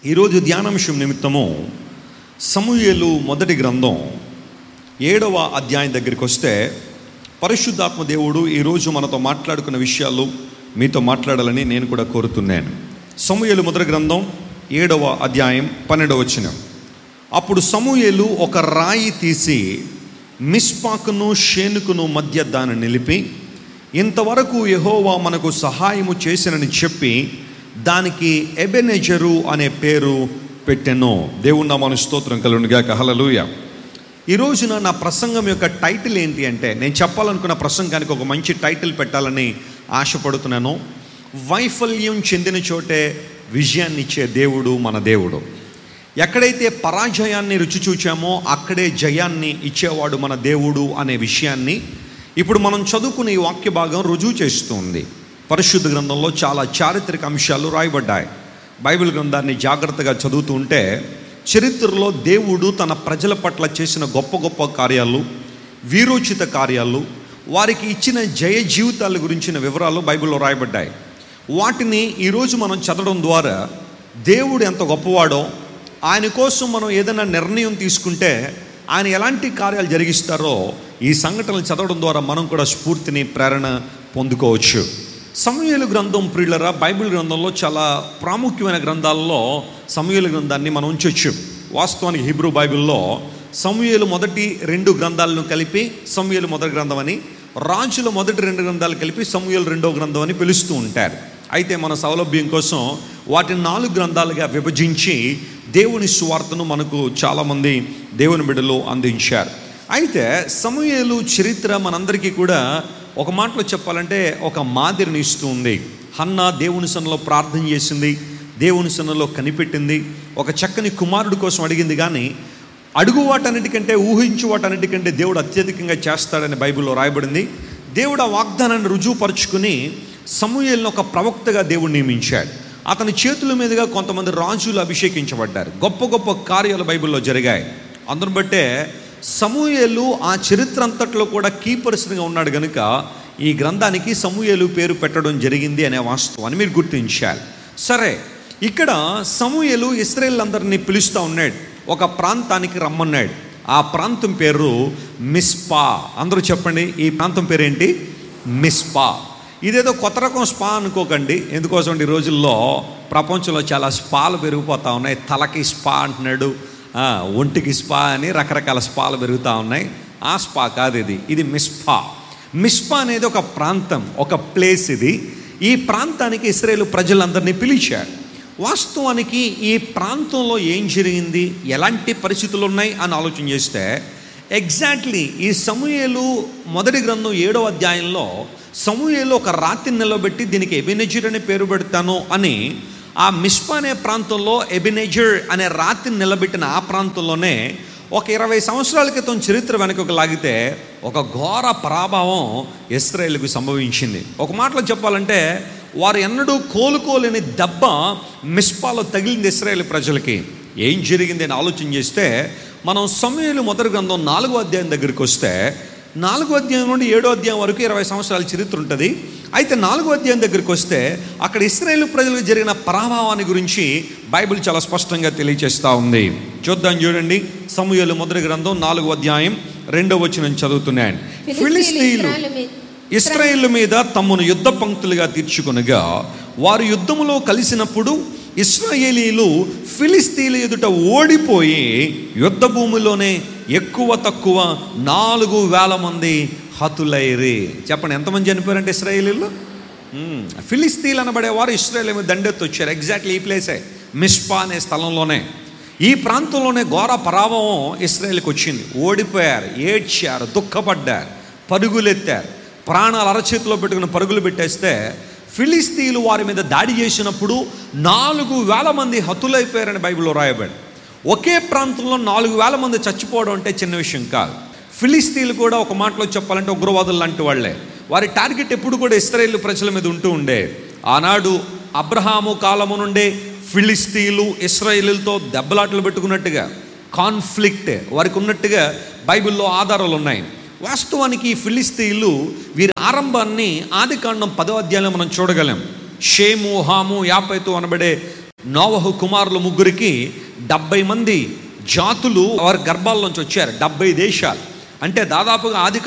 ఈరోజు ధ్యానాంశం నిమిత్తము సమూయేలు మొదటి గ్రంథం ఏడవ అధ్యాయం దగ్గరికి వస్తే పరిశుద్ధాత్మ దేవుడు ఈరోజు మనతో మాట్లాడుకున్న విషయాలు మీతో మాట్లాడాలని నేను కూడా కోరుతున్నాను సమూయేలు మొదటి గ్రంథం ఏడవ అధ్యాయం పన్నెండవ వచనం అప్పుడు సమూయేలు ఒక రాయి తీసి మిస్పాకును షేనుకును మధ్య దాన్ని నిలిపి ఇంతవరకు యెహోవా మనకు సహాయము చేసినని చెప్పి దానికి ఎబెనెజరు అనే పేరు పెట్టెను దేవుని మన స్తోత్రం కలుగునిగా కహలలుయ ఈ రోజున నా ప్రసంగం యొక్క టైటిల్ ఏంటి అంటే నేను చెప్పాలనుకున్న ప్రసంగానికి ఒక మంచి టైటిల్ పెట్టాలని ఆశపడుతున్నాను వైఫల్యం చెందిన చోటే విజయాన్ని ఇచ్చే దేవుడు మన దేవుడు ఎక్కడైతే పరాజయాన్ని రుచి చూచామో అక్కడే జయాన్ని ఇచ్చేవాడు మన దేవుడు అనే విషయాన్ని ఇప్పుడు మనం చదువుకునే ఈ వాక్య భాగం రుజువు చేస్తుంది పరిశుద్ధ గ్రంథంలో చాలా చారిత్రక అంశాలు రాయబడ్డాయి బైబిల్ గ్రంథాన్ని జాగ్రత్తగా చదువుతూ ఉంటే చరిత్రలో దేవుడు తన ప్రజల పట్ల చేసిన గొప్ప గొప్ప కార్యాలు వీరోచిత కార్యాలు వారికి ఇచ్చిన జయ జీవితాల గురించిన వివరాలు బైబిల్లో రాయబడ్డాయి వాటిని ఈరోజు మనం చదవడం ద్వారా దేవుడు ఎంత గొప్పవాడో ఆయన కోసం మనం ఏదైనా నిర్ణయం తీసుకుంటే ఆయన ఎలాంటి కార్యాలు జరిగిస్తారో ఈ సంఘటనలు చదవడం ద్వారా మనం కూడా స్ఫూర్తిని ప్రేరణ పొందుకోవచ్చు సమూహలు గ్రంథం ప్రియులరా బైబిల్ గ్రంథంలో చాలా ప్రాముఖ్యమైన గ్రంథాల్లో సమూహల గ్రంథాన్ని మనం ఉంచవచ్చు వాస్తవానికి హిబ్రూ బైబిల్లో సమూహలు మొదటి రెండు గ్రంథాలను కలిపి సమూహలు మొదటి గ్రంథం అని రాజుల మొదటి రెండు గ్రంథాలు కలిపి సమూహలు రెండో గ్రంథం అని పిలుస్తూ ఉంటారు అయితే మన సౌలభ్యం కోసం వాటిని నాలుగు గ్రంథాలుగా విభజించి దేవుని సువార్తను మనకు చాలామంది దేవుని బిడ్డలు అందించారు అయితే సమూహలు చరిత్ర మనందరికీ కూడా ఒక మాటలో చెప్పాలంటే ఒక మాదిరిని ఇస్తూ ఉంది హన్న దేవుని సన్నలో ప్రార్థన చేసింది దేవుని సన్నలో కనిపెట్టింది ఒక చక్కని కుమారుడు కోసం అడిగింది కానీ అడుగు వాటన్నిటికంటే ఊహించు వాటన్నిటికంటే దేవుడు అత్యధికంగా చేస్తాడని బైబిల్లో రాయబడింది దేవుడు ఆ వాగ్దానాన్ని రుజువుపరుచుకుని సమూహలను ఒక ప్రవక్తగా దేవుడు నియమించాడు అతని చేతుల మీదుగా కొంతమంది రాజులు అభిషేకించబడ్డారు గొప్ప గొప్ప కార్యాలు బైబిల్లో జరిగాయి అందును బట్టే సమూయేలు ఆ చరిత్ర అంతట్లో కూడా కీ పర్సన్గా ఉన్నాడు కనుక ఈ గ్రంథానికి సమూయేలు పేరు పెట్టడం జరిగింది అనే వాస్తవాన్ని మీరు గుర్తించాలి సరే ఇక్కడ సమూయేలు ఇస్రాయేల్ అందరినీ పిలుస్తూ ఉన్నాడు ఒక ప్రాంతానికి రమ్మన్నాడు ఆ ప్రాంతం పేరు మిస్పా అందరూ చెప్పండి ఈ ప్రాంతం పేరేంటి మిస్పా ఇదేదో కొత్త రకం స్పా అనుకోకండి ఎందుకోసం ఈ రోజుల్లో ప్రపంచంలో చాలా స్పాలు పెరిగిపోతూ ఉన్నాయి తలకి స్పా అంటున్నాడు ఆ, ఒంటికి స్పా అని రకరకాల స్పాలు పెరుగుతూ ఉన్నాయి ఆ స్పా కాదు ఇది ఇది మిస్పా మిస్పా అనేది ఒక ప్రాంతం ఒక ప్లేస్ ఇది ఈ ప్రాంతానికి ఇస్రాయేల్ ప్రజలందరినీ పిలిచాడు వాస్తవానికి ఈ ప్రాంతంలో ఏం జరిగింది ఎలాంటి పరిస్థితులు ఉన్నాయి అని ఆలోచన చేస్తే ఎగ్జాక్ట్లీ ఈ సమూహలు మొదటి గ్రంథం ఏడో అధ్యాయంలో సమూహలు ఒక రాత్రి నిలబెట్టి దీనికి ఎబినెజర్ అనే పేరు పెడతాను అని ఆ మిస్పా అనే ప్రాంతంలో ఎబినెజర్ అనే రాత్రిని నిలబెట్టిన ఆ ప్రాంతంలోనే ఒక ఇరవై సంవత్సరాల క్రితం చరిత్ర వెనకకు లాగితే ఒక ఘోర పరాభావం ఇస్రాయేల్కు సంభవించింది ఒక మాటలో చెప్పాలంటే వారు ఎన్నడూ కోలుకోలేని దెబ్బ మిస్పాలో తగిలింది ఇస్రాయేల్ ప్రజలకి ఏం జరిగింది అని ఆలోచన చేస్తే మనం సమయంలో మొదటి గ్రంథం నాలుగో అధ్యాయం దగ్గరికి వస్తే నాలుగో అధ్యాయం నుండి ఏడో అధ్యాయం వరకు ఇరవై సంవత్సరాల చరిత్ర ఉంటుంది అయితే నాలుగో అధ్యాయం దగ్గరికి వస్తే అక్కడ ఇస్రాయేల్ ప్రజలకు జరిగిన పరాభావాన్ని గురించి బైబిల్ చాలా స్పష్టంగా తెలియచేస్తూ ఉంది చూద్దాం చూడండి సమూహలు మొదటి గ్రంథం నాలుగో అధ్యాయం రెండో వచ్చిన చదువుతున్నాను ఫిలిస్తీన్లు ఇస్రాయేల్ మీద తమను యుద్ధ పంక్తులుగా తీర్చుకొనగా వారు యుద్ధములో కలిసినప్పుడు ఇస్రాయేలీలు ఫిలిస్తీన్ల ఎదుట ఓడిపోయి యుద్ధ భూమిలోనే ఎక్కువ తక్కువ నాలుగు వేల మంది హతులైరి చెప్పండి ఎంతమంది చనిపోయారంటే ఇస్రాయేలీలు మ్మ్. ఫిలిస్తీన్ అనబడేవారు ఇస్రాయేల్ మీద దండెత్తి వచ్చారు ఎగ్జాక్ట్లీ ఈ ప్లేసే మిస్పా అనే స్థలంలోనే ఈ ప్రాంతంలోనే ఘోర పరాభవం ఇస్రాయేల్కి వచ్చింది ఓడిపోయారు ఏడ్చారు దుఃఖపడ్డారు పరుగులెత్తారు ప్రాణాలు అరచేతిలో పెట్టుకుని పరుగులు పెట్టేస్తే ఫిలిస్తీన్లు వారి మీద దాడి చేసినప్పుడు నాలుగు వేల మంది హతులైపోయారని బైబిల్లో రాయబడి ఒకే ప్రాంతంలో నాలుగు వేల మంది చచ్చిపోవడం అంటే చిన్న విషయం కాదు ఫిలిస్తీన్లు కూడా ఒక మాటలో చెప్పాలంటే ఉగ్రవాదులు లాంటి వాళ్ళే వారి టార్గెట్ ఎప్పుడు కూడా ఇస్రాయేల్ ప్రజల మీద ఉంటూ ఉండే ఆనాడు అబ్రహాము కాలము నుండే ఫిలిస్తీన్లు ఇస్రాయేలులతో దెబ్బలాటలు పెట్టుకున్నట్టుగా కాన్ఫ్లిక్ట్ వారికి ఉన్నట్టుగా బైబిల్లో ఆధారాలు ఉన్నాయి వాస్తవానికి ఈ ఫిలిస్తీన్లు వీరి ఆరంభాన్ని ఆది కాండం పదో అధ్యాయంలో మనం చూడగలం షేము హాము యాపైతు అనబడే నోవహు కుమారులు ముగ్గురికి డెబ్బై మంది జాతులు వారి గర్భాల్లోంచి వచ్చారు డెబ్బై దేశాలు అంటే దాదాపుగా ఆది